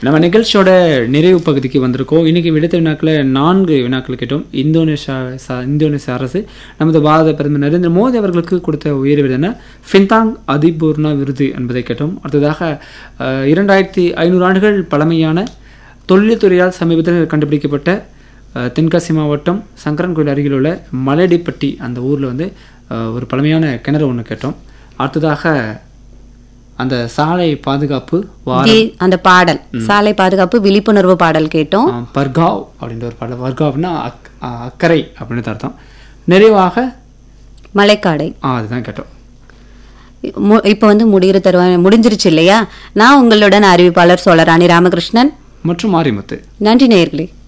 நம்ம நிகழ்ச்சியோட நிறைவு பகுதிக்கு வந்திருக்கோம் இன்னைக்கு விடுத்த வினாக்களில் நான்கு வினாக்கள் கேட்டோம் இந்தோனேஷியா ச- இந்தோனேசிய அரசு நமது பாரத பிரதமர் நரேந்திர மோடி அவர்களுக்கு கொடுத்த உயர் விருதான ஃபின்தாங் அதிபூர்ணா விருது என்பதை கேட்டோம் அடுத்ததாக அஹ், இரண்டாயிரத்தி ஐநூறு ஆண்டுகள் பழமையான தொழில்துறையால் சமீபத்தில் கண்டுபிடிக்கப்பட்ட அஹ், தென்காசி மாவட்டம் சங்கரன் கோயில் அருகில் உள்ள மலையடிப்பட்டி அந்த ஊரில் வந்து அஹ், ஒரு பழமையான கிணறு ஒன்று கேட்டோம் அடுத்ததாக அந்த சாலை பாதுகாப்பு வாரம் தே- அந்த பாடல் சாலை பாதுகாப்பு விழிப்புணர்வு பாடல் கேட்டோம் ஆ, பர்காவ் அப்படின்ற ஒரு பாடல் பர்காவ்னா அக் ஆ, அக்கறை அப்படின்னு அர்த்தம் நிறைவாக மலைக்காடை ஆ அதுதான் கேட்டோம் மு- இப்ப வந்து முடிகிற தருவா முடிஞ்சிருச்சு இல்லையா நான் உங்களுடன் அறிவிப்பாளர் சோழராணி ராமகிருஷ்ணன் மற்றும் மாரிமுத்து நன்றி நேயர்களே